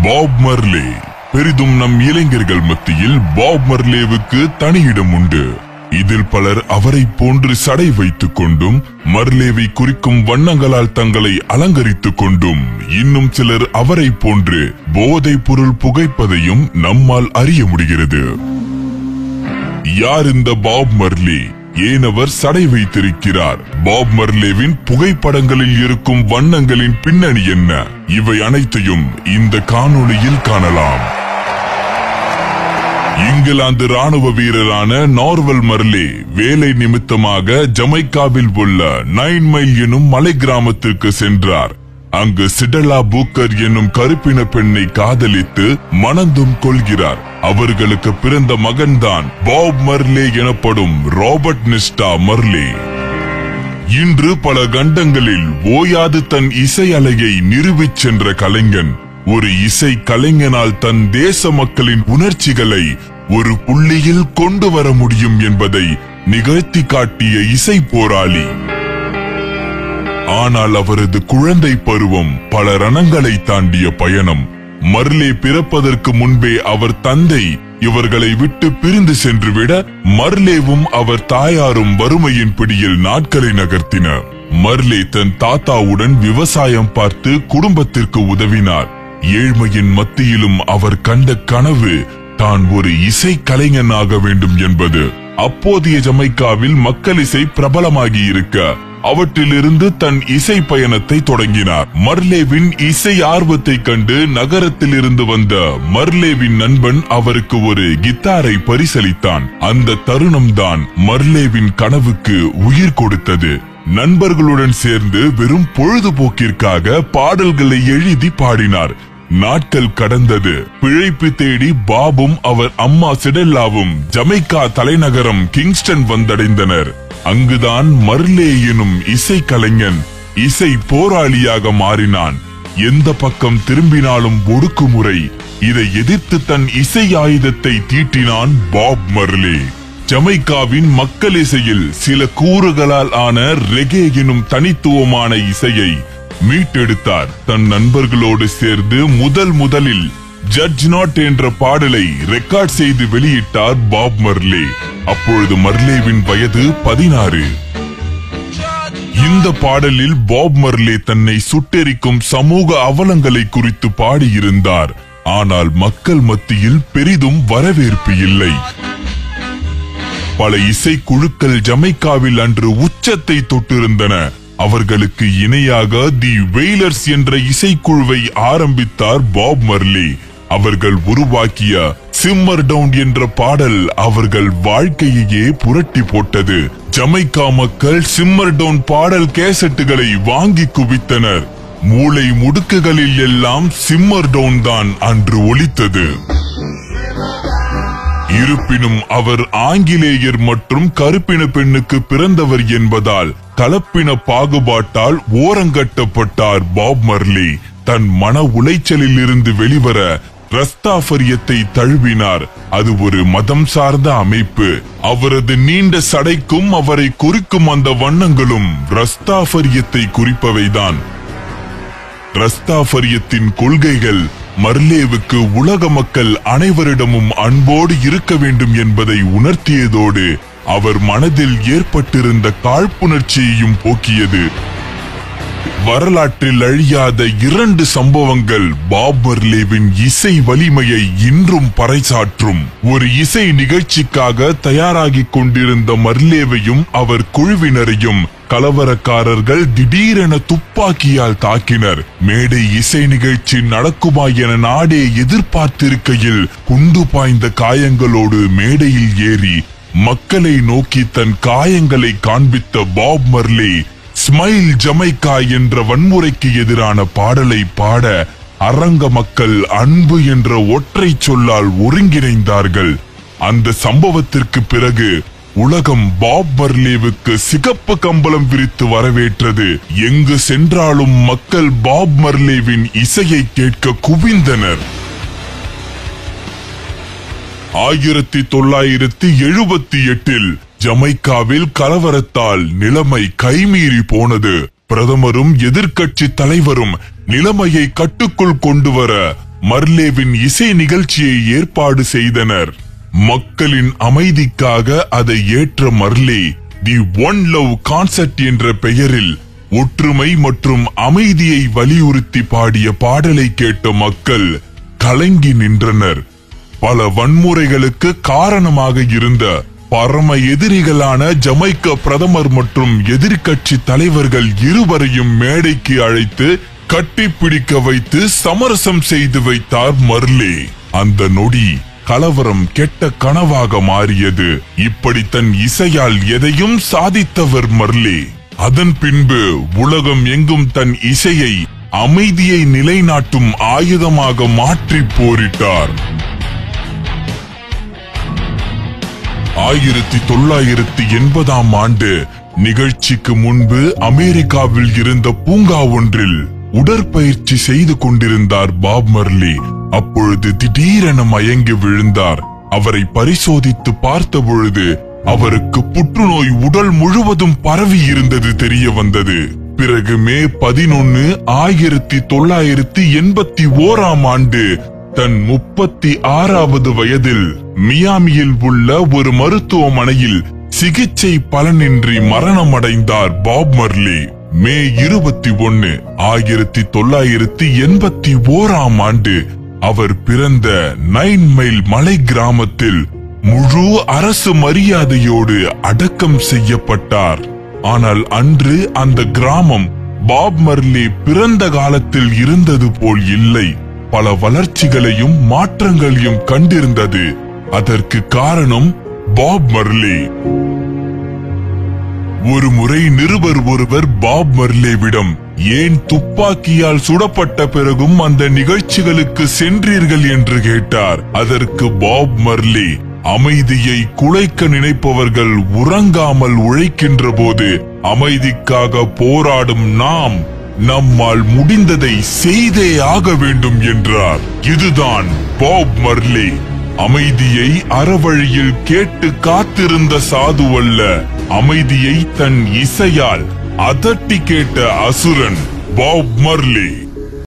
pop மர்லே பெரிதும் நம் இளைஞர்கள் மத்தியில் பாப் மர்லேவுக்கு தனி இடம் உண்டு இதில் பலர் அவரை போன்று சடை வைத்துக் கொண்டும் மர்லேவை குறிக்கும் வண்ணங்களால் தங்களை அலங்கரித்துக் கொண்டும் இன்னும் சிலர் அவரை போன்று போதைப் பொருள் புகைப்பதையும் நம்மால் அறிய முடிகிறது யார் இந்த பாப் மர்லே ஏன் அவர் சடை வைத்திருக்கிறார் பாப் மர்லேவின் புகைப்படங்களில் இருக்கும் வண்ணங்களின் பின்னணி என்ன இவை அனைத்தையும் இந்த காணொளியில் காணலாம் இங்கிலாந்து ராணுவ வீரரான நார்வல் மர்லே வேலை நிமித்தமாக ஜமைக்காவில் உள்ள நைன் மைல் எனும் மலை கிராமத்திற்கு சென்றார் அங்கு சிடலா பூக்கர் என்னும் கருப்பின பெண்ணை காதலித்து மணந்தும் கொள்கிறார் அவர்களுக்கு பிறந்த மகன்தான் பாப் மர்லே எனப்படும் ராபர்ட் நிஸ்டா மர்லே இன்று பல கண்டங்களில் ஓயாது தன் இசை அலையை நிறுவிச் சென்ற கலைஞன் ஒரு இசை கலைஞனால் தன் தேச மக்களின் உணர்ச்சிகளை ஒரு புள்ளியில் கொண்டு வர முடியும் என்பதை நிகழ்த்தி காட்டிய இசை போராளி ஆனால் அவரது குழந்தை பருவம் பல ரணங்களை தாண்டிய பயணம் மர்லே பிறப்பதற்கு முன்பே அவர் தந்தை இவர்களை விட்டு பிரிந்து சென்றுவிட மர்லேவும் அவர் தாயாரும் வறுமையின் பிடியில் நாட்களை நகர்த்தினர் மர்லே தன் தாத்தாவுடன் விவசாயம் பார்த்து குடும்பத்திற்கு உதவினார் ஏழ்மையின் மத்தியிலும் அவர் கண்ட கனவு தான் ஒரு இசை கலைஞனாக வேண்டும் என்பது அப்போதைய ஜமைக்காவில் மக்கள் இசை பிரபலமாகி இருக்க அவற்றிலிருந்து தன் இசை பயணத்தை தொடங்கினார் மர்லேவின் இசை ஆர்வத்தை கண்டு நகரத்தில் இருந்து வந்த மர்லேவின் நண்பன் அவருக்கு ஒரு கித்தாரை பரிசளித்தான் அந்த தருணம்தான் மர்லேவின் கனவுக்கு உயிர் கொடுத்தது நண்பர்களுடன் சேர்ந்து வெறும் பொழுதுபோக்கிற்காக பாடல்களை எழுதி பாடினார் நாட்கள் கடந்தது பிழைப்பு தேடி பாபும் அவர் அம்மா சிடெல்லாவும் ஜமைக்கா தலைநகரம் கிங்ஸ்டன் வந்தடைந்தனர் அங்குதான் மர்லே எனும் இசை கலைஞன் இசை போராளியாக மாறினான் எந்த பக்கம் திரும்பினாலும் ஒடுக்குமுறை இதை எதிர்த்து தன் இசை ஆயுதத்தை தீட்டினான் பாப் மர்லே ஜமைக்காவின் மக்கள் இசையில் சில கூறுகளால் ஆன ரெகே எனும் தனித்துவமான இசையை மீட்டெடுத்தார் தன் நண்பர்களோடு சேர்ந்து முதல் முதலில் ஜட்ஜ் நாட் என்ற பாடலை ரெக்கார்ட் செய்து வெளியிட்டார் பாப் மர்லே அப்பொழுது மர்லேவின் வயது பதினாறு இந்த பாடலில் பாப் மர்லே தன்னை சுட்டெரிக்கும் சமூக அவலங்களை குறித்து பாடியிருந்தார் ஆனால் மக்கள் மத்தியில் பெரிதும் வரவேற்பு இல்லை பல இசைக்குழுக்கள் ஜமைக்காவில் அன்று உச்சத்தை தொட்டிருந்தன அவர்களுக்கு இணையாக தி வெயிலர்ஸ் என்ற இசைக்குழுவை ஆரம்பித்தார் பாப் மர்லே அவர்கள் உருவாக்கிய சிம்மர் டவுன் என்ற பாடல் அவர்கள் வாழ்க்கையையே புரட்டி போட்டது ஜமைக்கா மக்கள் சிம்மர் டவுன் பாடல் கேசட்டுகளை வாங்கி குவித்தனர் மூளை முடுக்குகளில் எல்லாம் சிம்மர் டவுன் தான் அன்று ஒலித்தது இருப்பினும் அவர் ஆங்கிலேயர் மற்றும் கருப்பின பெண்ணுக்கு பிறந்தவர் என்பதால் கலப்பின பாகுபாட்டால் ஓரங்கட்டப்பட்டார் பாப் மர்லி தன் மன உளைச்சலில் இருந்து வெளிவர ரஸ்தாஃபரியத்தை தழுவினார் அது ஒரு மதம் சார்ந்த அமைப்பு அவரது நீண்ட சடைக்கும் அவரை குறிக்கும் அந்த வண்ணங்களும் ரஸ்தாஃபரியத்தை குறிப்பவைதான் ரஸ்தாஃபரியத்தின் கொள்கைகள் மர்லேவுக்கு உலக மக்கள் அனைவரிடமும் அன்போடு இருக்க வேண்டும் என்பதை உணர்த்தியதோடு அவர் மனதில் ஏற்பட்டிருந்த காழ்ப்புணர்ச்சியையும் போக்கியது வரலாற்றில் அழியாத இரண்டு சம்பவங்கள் பாப் மர்லேவின் இசை வலிமையை இன்றும் பறைசாற்றும் ஒரு இசை நிகழ்ச்சிக்காக தயாராகிக் கொண்டிருந்த மர்லேவையும் அவர் குழுவினரையும் கலவரக்காரர்கள் திடீரென துப்பாக்கியால் தாக்கினர் மேடை இசை நிகழ்ச்சி நடக்குமா என நாடே எதிர்பார்த்திருக்கையில் குண்டு பாய்ந்த காயங்களோடு மேடையில் ஏறி மக்களை நோக்கி தன் காயங்களை காண்பித்த பாப் மர்லே ஸ்மைல் ஜமைக்கா என்ற வன்முறைக்கு எதிரான பாடலை பாட அரங்க மக்கள் அன்பு என்ற ஒற்றை சொல்லால் ஒருங்கிணைந்தார்கள் அந்த சம்பவத்திற்கு பிறகு உலகம் பாப் மர்லேவுக்கு சிகப்பு கம்பளம் விரித்து வரவேற்றது எங்கு சென்றாலும் மக்கள் பாப் மர்லேவின் இசையை கேட்க குவிந்தனர் ஆயிரத்தி தொள்ளாயிரத்தி எழுபத்தி எட்டில் ஜமைக்காவில் கலவரத்தால் நிலைமை கைமீறி போனது பிரதமரும் எதிர்க்கட்சி தலைவரும் நிலைமையை கட்டுக்குள் கொண்டு வர மர்லேவின் இசை நிகழ்ச்சியை ஏற்பாடு செய்தனர் மக்களின் அமைதிக்காக அதை ஏற்ற Marley the one love concert என்ற பெயரில் ஒற்றுமை மற்றும் அமைதியை வலியுறுத்தி பாடிய பாடலை கேட்ட மக்கள் கலங்கி நின்றனர் பல வன்முறைகளுக்கு காரணமாக இருந்த பரம எதிரிகளான ஜமைக்க பிரதமர் மற்றும் எதிர்க்கட்சி தலைவர்கள் இருவரையும் மேடைக்கு அழைத்து கட்டிப்பிடிக்க வைத்து சமரசம் செய்து வைத்தார் மர்லே அந்த நொடி கலவரம் கெட்ட கனவாக மாறியது இப்படி தன் இசையால் எதையும் சாதித்தவர் மர்லே அதன் பின்பு உலகம் எங்கும் தன் இசையை அமைதியை நிலைநாட்டும் ஆயுதமாக மாற்றி போரிட்டார் ஆயிரத்தி தொள்ளாயிரத்தி எண்பதாம் ஆண்டு நிகழ்ச்சிக்கு முன்பு அமெரிக்காவில் இருந்த பூங்கா ஒன்றில் உடற்பயிற்சி செய்து கொண்டிருந்தார் பாப் மர்லி அப்பொழுது திடீரென மயங்கி விழுந்தார் அவரை பரிசோதித்து பார்த்த பொழுது அவருக்கு புற்றுநோய் உடல் முழுவதும் பரவி இருந்தது தெரிய வந்தது பிறகு மே பதினொன்னு ஆயிரத்தி தொள்ளாயிரத்தி எண்பத்தி ஓராம் ஆண்டு தன் முப்பத்தி ஆறாவது வயதில் மியாமியில் உள்ள ஒரு மருத்துவமனையில் சிகிச்சை பலனின்றி மரணமடைந்தார் பாப் மர்லி மே இருபத்தி ஒன்னு ஆயிரத்தி தொள்ளாயிரத்தி எண்பத்தி ஓராம் ஆண்டு அவர் பிறந்த நைன் மைல் மலை கிராமத்தில் முழு அரசு மரியாதையோடு அடக்கம் செய்யப்பட்டார் ஆனால் அன்று அந்த கிராமம் பாப் மர்லி பிறந்த காலத்தில் இருந்தது போல் இல்லை பல வளர்ச்சிகளையும் மாற்றங்களையும் கண்டிருந்தது அதற்கு காரணம் பாப் மர்லே ஒரு முறை நிருபர் ஒருவர் பாப் மர்லேவிடம் ஏன் துப்பாக்கியால் சுடப்பட்ட பிறகும் அந்த நிகழ்ச்சிகளுக்கு சென்றீர்கள் என்று கேட்டார் அதற்கு பாப் மர்லே அமைதியை குலைக்க நினைப்பவர்கள் உறங்காமல் உழைக்கின்ற போது அமைதிக்காக போராடும் நாம் நம்மால் முடிந்ததை செய்தே ஆக வேண்டும் என்றார் இதுதான் பாப் மர்லே அமைதியை அறவழியில் கேட்டு காத்திருந்த சாது அல்ல அமைதியை தன் இசையால் அதட்டி கேட்ட அசுரன் பாப் மர்லே